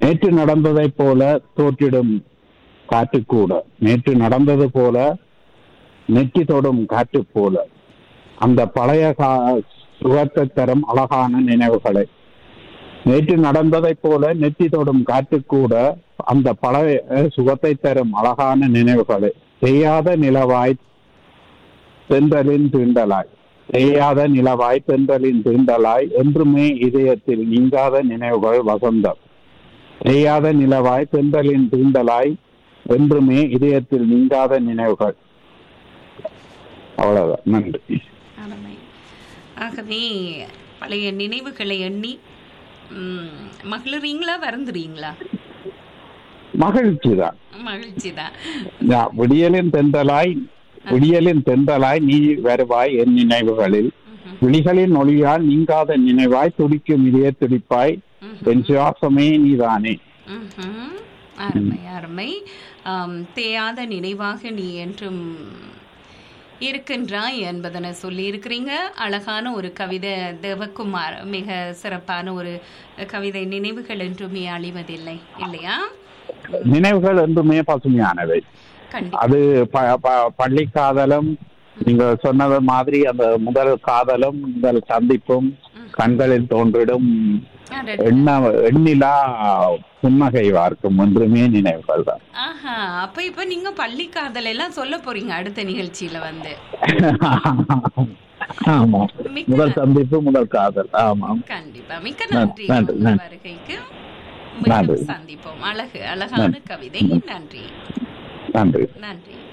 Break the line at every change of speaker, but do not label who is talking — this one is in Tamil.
நேற்று நடந்ததைப் போல தோற்றிடும் காற்று கூட நேற்று நடந்தது போல நெற்றி தொடும் காற்று போல அந்த பழைய கா சுகத்தை தரும் அழகான நினைவுகளை நேற்று நடந்ததைப் போல நெற்றி தொடும் காற்று கூட அந்த பழைய சுகத்தை தரும் அழகான நினைவுகளை செய்யாத நிலவாய் தென்றலின் தீண்டலாய் செய்யாத நிலவாய் தென்றலின் தீண்டலாய் என்றுமே இதயத்தில் நீங்காத நினைவுகள் வசந்தம் செய்யாத நிலவாய் தென்றலின் தீண்டலாய் என்றுமே இதயத்தில் நீங்காத நினைவுகள் அவ்வளவுதான் நன்றி
அருமை ஆகவே பழைய நினைவுகளை எண்ணி ம், மகிழுறீங்களா வருந்துறீங்களா
மகிழ்ச்சி தான்
மகிழ்ச்சி தான்
விடியலின் தென்றலாய் விடியலின் தென்றலாய் நீ வருவாய் என் நினைவுகளில் விழிகளின் ஒளியால் நீங்காத நினைவாய் துடிக்கும் இதய துடிப்பாய் என் சுவாசமே நீதானே
ம்ஹும். அருமை அருமை ஆம், தேயாத நினைவாக நீ என்றும் இருக்கின்றாய் என்பதனை சொல்லி இருக்கிறீங்க அழகான ஒரு கவிதை தேவகுமார் மிக சிறப்பான ஒரு கவிதை நினைவுகள் என்றுமே அழிவதில்லை இல்லையா
நினைவுகள் என்றுமே பசுமையானவை
கண்டிப்பா
அது ப- ப- பள்ளி காதலும் நீங்க சொன்னது மாதிரி அந்த முதல் காதலும் முதல் சந்திப்பும் கண்களில் தோன்றிடும்
அடடா.
எண்ண எண்ணிலா புன்னகை வார்க்கும் ஒன்றுமே நினைவுகள் தான்
ஆஹா அப்ப இப்ப நீங்க பள்ளி காதல் எல்லாம் சொல்ல போறீங்க அடுத்த நிகழ்ச்சியில வந்து
ஆமா
மிக்க
முதல் சந்திப்பு முதல் காதல் ஆமாம்
கண்டிப்பா மிக்க
நன்றி,
நன்றி
நன்றி,
உங்கள்
நன்றி.
வருகைக்கு
நன்றி.
மீண்டும் சந்திப்போம் அழகு அழகான கவிதை நன்றி
நன்றி
நன்றி